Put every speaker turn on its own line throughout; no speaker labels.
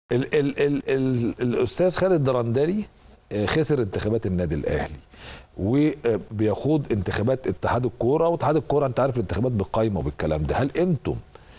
ال ال ال ال الاستاذ خالد درندلي آه، خسر انتخابات النادي الاهلي وبيخوض انتخابات اتحاد الكوره واتحاد الكوره انت عارف الانتخابات بالقايمه وبالكلام ده هل انتم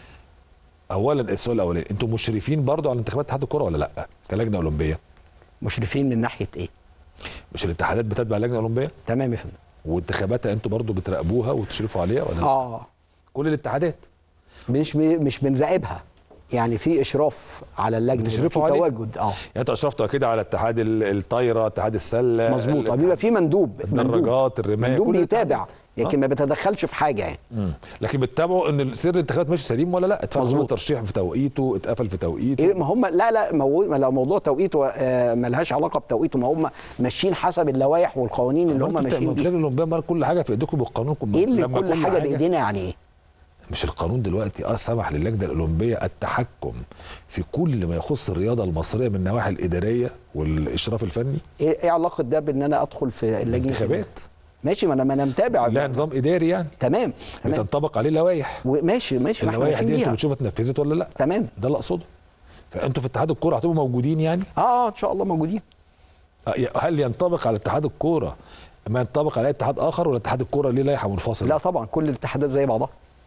اولا السؤال الاولاني انتم مشرفين برضو على انتخابات اتحاد الكوره ولا لا كلجنه اولمبيه
مشرفين من ناحيه ايه
مش الاتحادات بتتبع اللجنه الاولمبيه
تمام يا فندم
وانتخاباتها انتوا برضو بتراقبوها وتشرفوا عليها ولا لا
اه
كل الاتحادات
مش مش بنراقبها يعني في اشراف على اللجنه
بتشرفوا
في
عليه؟
تواجد اه
يعني انتوا اشرفتوا اكيد على اتحاد ال- الطايره اتحاد السله
مظبوط
ال-
بيبقى في مندوب مندوب
الدراجات الرمايه
مندوب
كل
بيتابع
الاتحادات.
لكن ما بيتدخلش في حاجه يعني
مم. لكن بتتابعوا ان سر الانتخابات ماشي سليم ولا لا اتفقوا
مظبوط.
ترشيح في توقيته اتقفل في توقيته
ايه ما هم لا لا مو- ما لو موضوع توقيته آه، ملهاش علاقه بتوقيته ما هم ماشيين حسب اللوائح والقوانين اللي هم ماشيين
في
بيها
اللجنه الاولمبيه امال كل حاجه في ايديكم بالقانون كم-
ايه اللي
لما
كل حاجه بايدينا يعني ايه
مش القانون دلوقتي اه سمح للجنه الاولمبيه التحكم في كل ما يخص الرياضه المصريه من النواحي الاداريه والاشراف الفني
ايه إيه علاقه ده بان انا ادخل في اللجنه
الانتخابات
ماشي ما انا ما انا متابع
لها نظام اداري يعني
تمام تمام
بتنطبق عليه لوائح
وماشي ماشي ما احنا
اللوائح
ماشيين
دي انتوا
بيها
بتشوفها اتنفذت ولا لا
تمام
ده اللي اقصده فانتوا في اتحاد الكوره هتبقوا موجودين يعني
اه اه ان شاء الله موجودين
آه، هل ينطبق على اتحاد الكوره ما ينطبق على أي اتحاد اخر ولا اتحاد الكوره ليه لائحه منفصله
لا طبعا كل الاتحادات زي بعضها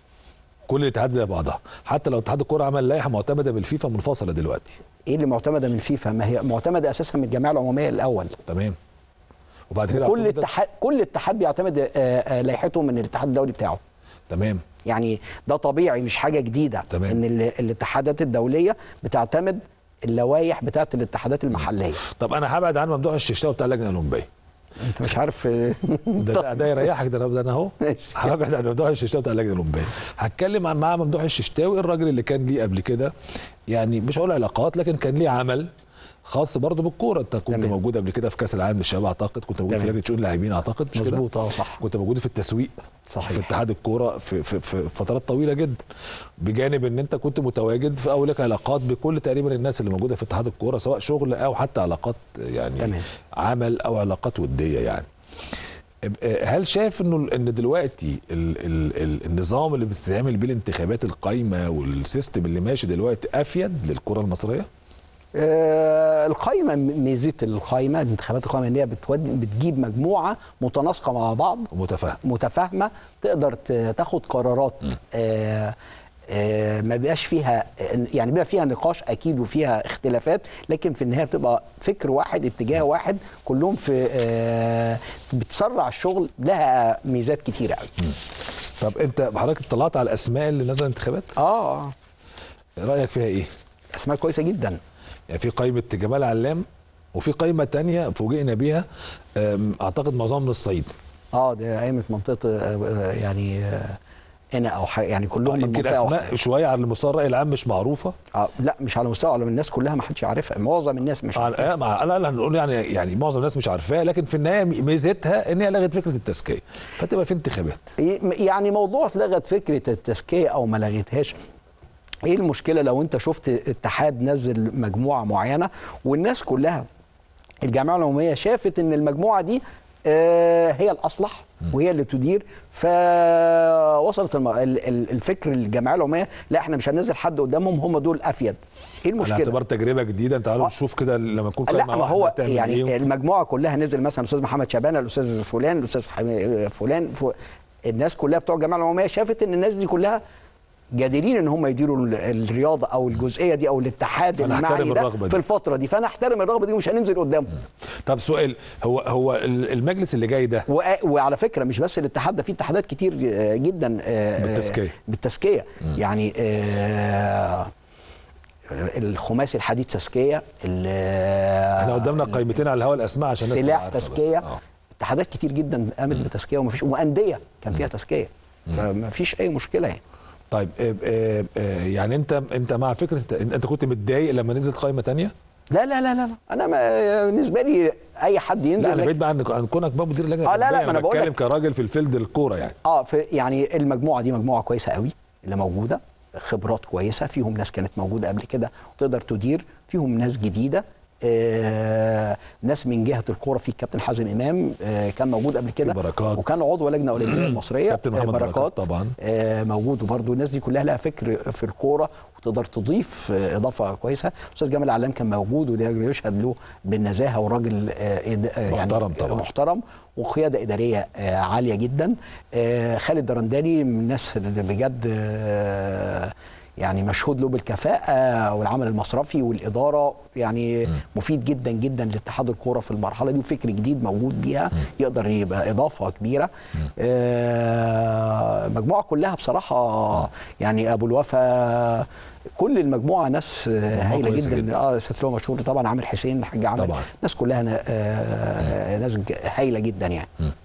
كل الاتحاد زي بعضها حتى لو اتحاد الكوره عمل لائحه معتمده بالفيفا منفصله دلوقتي
ايه اللي معتمده من الفيفا ما هي معتمده اساسا من الجمعيه العموميه الاول
تمام وبعد كده
كل
اعتمدت-
اتحاد كل اتحاد بيعتمد آه، آه، لائحته من الاتحاد الدولي بتاعه
تمام
يعني ده طبيعي مش حاجه جديده
تمام.
ان ال- الاتحادات الدوليه بتعتمد اللوائح بتاعت الاتحادات المحليه
طب انا هبعد عن ممدوح الششتاوي بتاع اللجنه الاولمبيه
انت مش عارف آه،
ده ده, ده يريحك ده انا ده انا اهو
ماشي.
هبعد عن ممدوح الششتاوي بتاع اللجنه الاولمبيه هتكلم عن مع ممدوح الششتاوي الراجل اللي كان ليه قبل كده يعني مش هقول علاقات لكن كان ليه عمل خاص برضه بالكوره انت كنت
تمام.
موجود قبل كده في كاس العالم للشباب اعتقد كنت موجود في
تمام.
لجنه شؤون اللاعبين اعتقد مش كده
مظبوط اه صح
كنت موجود في التسويق
صحيح.
في اتحاد الكوره في, في, في فترات طويله جدا بجانب ان انت كنت متواجد في او لك علاقات بكل تقريبا الناس اللي موجوده في اتحاد الكوره سواء شغل او حتى علاقات يعني
تمام.
عمل او علاقات وديه يعني هل شايف انه ان دلوقتي ال ال ال النظام اللي بتتعمل بيه الانتخابات القايمه والسيستم اللي ماشي دلوقتي افيد للكره المصريه؟
آه، القايمه ميزه القايمه الانتخابات القايمه ان هي بتود- بتجيب مجموعه متناسقه مع بعض
ومتفاهم
متفاهمه تقدر ت- تاخد قرارات آه آه ما بيبقاش فيها يعني بيبقى فيها نقاش اكيد وفيها اختلافات لكن في النهايه بتبقى فكر واحد اتجاه واحد كلهم في آه بتسرع الشغل لها ميزات كتيره قوي
طب انت حضرتك اطلعت على الاسماء اللي نزل انتخابات
اه
رايك فيها ايه؟
اسماء كويسه جدا
يعني في قائمه جمال علام وفي قائمه تانية فوجئنا بيها أم، اعتقد معظمها من الصعيد
اه ده قايمه منطقه آه، آه، يعني آه، هنا او حاجه يعني كلهم من
يمكن
منطقه
اسماء
واحده
شويه على المستوى الراي العام مش معروفه
آه لا مش على مستوى على الناس كلها ما حدش يعرفها معظم الناس مش
على
عارفها
آه، مع لا لا هنقول يعني يعني معظم الناس مش عارفاها لكن في النهايه ميزتها ان هي لغت فكره التزكيه فتبقى في انتخابات
يعني موضوع لغت فكره التزكيه او ما لغتهاش ايه المشكله لو انت شفت اتحاد نزل مجموعه معينه والناس كلها الجمعيه العموميه شافت ان المجموعه دي آه، هي الاصلح وهي اللي تدير فوصلت الم... ال- ال- الفكر الجمعيه العموميه لا احنا مش هننزل حد قدامهم هم دول افيد ايه
على
المشكله
اعتبار تجربه جديده تعالوا
آه.
نشوف كده لما نكون
لا
قائمه
ما
واحدة
هو
تعمل
يعني
إيه.
المجموعه كلها نزل مثلا الاستاذ محمد شعبان الاستاذ فلان الاستاذ حم- فلان ف... الناس كلها بتوع الجمعيه العموميه شافت ان الناس دي كلها جادرين ان هم يديروا ال- الرياضه او الجزئيه دي او الاتحاد
فنحترم
المعني ده
الرغبة دي.
في الفتره دي فانا احترم الرغبه دي ومش هننزل قدامهم
طب سؤال هو هو ال- المجلس اللي جاي ده
و- وعلى فكره مش بس الاتحاد ده في اتحادات كتير آه، جدا آه،
بالتزكية.
بالتزكيه يعني آه، الخماسي الحديد تزكيه ال-
احنا قدامنا قائمتين على الهواء الاسماء عشان الناس تبقى
سلاح
عارفة بس.
تزكيه
آه.
اتحادات كتير جدا قامت بتزكيه ومفيش وانديه كان فيها تزكيه فما فيش اي مشكله يعني
طيب آه، آه، آه، يعني انت انت مع فكره انت كنت متضايق لما نزلت قائمه تانية؟
لا لا لا لا انا ما بالنسبه لي اي حد ينزل
لا انا
لك-
بعيد بقى عن عن كونك بقى مدير اللجنه
آه، لا، لا،
الأولمبية،
ما أنا بقول
بتكلم
لك.
كراجل في الفيلد الكوره يعني
اه في يعني المجموعه دي مجموعه كويسه قوي اللي موجوده خبرات كويسه فيهم ناس كانت موجوده قبل كده وتقدر تدير فيهم ناس جديده آه ناس من جهه الكوره في الكابتن حازم امام آه كان موجود قبل كده
بركات.
وكان عضو لجنه اولمبيه المصريه
كابتن محمد بركات طبعا.
آه موجود وبرده الناس دي كلها لها فكر في الكوره وتقدر تضيف آه اضافه كويسه استاذ جمال علام كان موجود وده يشهد له بالنزاهه وراجل آه إد- آه،
محترم طبعا.
محترم وقياده اداريه آه عاليه جدا آه خالد درندلي من الناس اللي بجد آه يعني مشهود له بالكفاءة والعمل المصرفي والإدارة يعني مفيد جدا جدا لاتحاد الكورة في المرحلة دي وفكر جديد موجود بيها يقدر يبقى إضافة كبيرة آه المجموعة كلها بصراحة يعني أبو الوفا كل المجموعة ناس آه، هايلة
كويسة
جدا,
جدا.
اه ستلو مشهور طبعا عامر حسين الحاج عامر
طبعا.
ناس كلها نا- آه ناس ج- هايلة جدا يعني